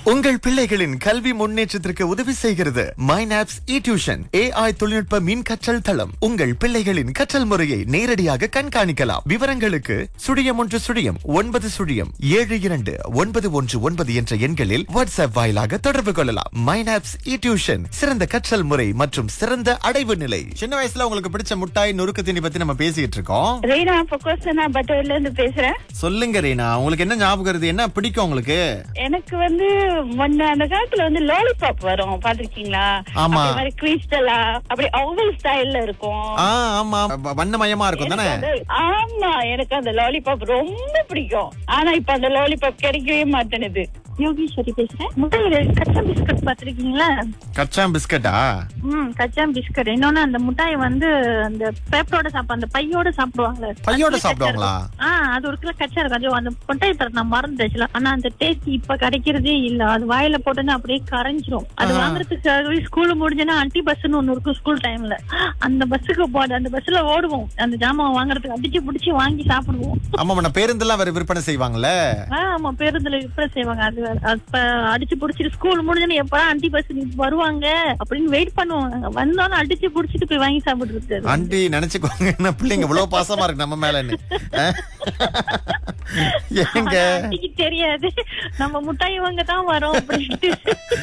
உங்கள் பிள்ளைகளின் கல்வி முன்னேற்றத்திற்கு உதவி செய்கிறது மைனாப்ஸ் இ டியூஷன் ஏஐ தொழில்நுட்ப மின் கற்றல் தளம் உங்கள் பிள்ளைகளின் கற்றல் முறையை நேரடியாக கண்காணிக்கலாம் விவரங்களுக்கு சுழியம் ஒன்று சுழியம் ஒன்பது சுழியம் ஏழு இரண்டு ஒன்பது ஒன்று ஒன்பது என்ற எண்களில் வாட்ஸ்அப் வாயிலாக தொடர்பு கொள்ளலாம் மைனாப்ஸ் இ டியூஷன் சிறந்த கற்றல் முறை மற்றும் சிறந்த அடைவு நிலை சின்ன வயசுல உங்களுக்கு பிடிச்ச முட்டாய் நொறுக்கு தீனி பத்தி நம்ம பேசிட்டு இருக்கோம் ரீனா பொக்கோசனா பட்டர்ல இருந்து பேசுறேன் சொல்லுங்க ரீனா உங்களுக்கு என்ன ஞாபகம் வருது என்ன பிடிக்கும் உங்களுக்கு எனக்கு வந்து முன்ன அந்த காலத்துல வந்து லாலிபாப் வரும் பாத்திருக்கீங்களா ஆமா. அதே மாதிரி கிறிஸ்டலா அப்படி ஓவல் ஸ்டைல்ல இருக்கும் ஆ ஆமா வ- வண்ணமயமா இருக்கும் தானே எனக்கு அது- ஆமா எனக்கு அந்த லாலிபாப் ரொம்ப பிடிக்கும் ஆனா இப்ப அந்த லாலிபாப் கிடைக்கவே மாட்டேனுது யோகீஸ்வரி பேசுறேன் முட்டையில கச்சா பிஸ்கட் பாத்திருக்கீங்களா கச்சா பிஸ்கட்டா ம் கச்சா பிஸ்கட் இன்னொன்னு அந்த முட்டாய் வந்து அந்த பேப்பரோட சாப்பிட அந்த பையோட சாப்பிடுவாங்க பையோட சாப்பிடுவாங்களா ஆ அது ஒரு கிலோ கச்சா இருக்கும் அது அந்த முட்டாய் தர நான் மறந்துச்சுல ஆனா அந்த டேஸ்ட் இப்ப கிடைக்கிறதே இல்ல அது வாயில போட்டோன்னா அப்படியே கரைஞ்சிரும் அது ஆ. வாங்குறதுக்காகவே ஸ்கூல் முடிஞ்சுன்னா அன்டி பஸ்ன்னு ஒண்ணு இருக்கும் ஸ்கூல் டைம்ல அந்த பஸ்ஸுக்கு போது அந்த பஸ்ல ஓடுவோம் அந்த ஜாமான் வாங்குறதுக்கு அடிச்சு புடிச்சு வாங்கி சாப்பிடுவோம் ஆமா நம்ம பேருந்தெல்லாம் வேற விற்பனை செய்வாங்கல்ல ஆ, ஆமா பேருந்துல விற்பனை செய்வாங்க அது வேற. அப்ப அடிச்சு புடிச்சிட்டு ஸ்கூல் முடிஞ்சோன்னு எப்படா அன்டி பஸ் வருவாங்க அப்படின்னு வெயிட் பண்ணுவாங்க வந்தாலும் அடிச்சு புடிச்சிட்டு போய் வாங்கி சாப்பிடுறது ஆண்டி நினைச்சுக்கோங்க என்ன பிள்ளைங்க இவ்வளவு பாசமா இருக்கு நம்ம மேலன்னு அஹ்? ஏங்க ஆனா, அன்னைக்கு தெரியாது நம்ம முட்டாய் வாங்க தான் வரோம் அப்படின்ட்டு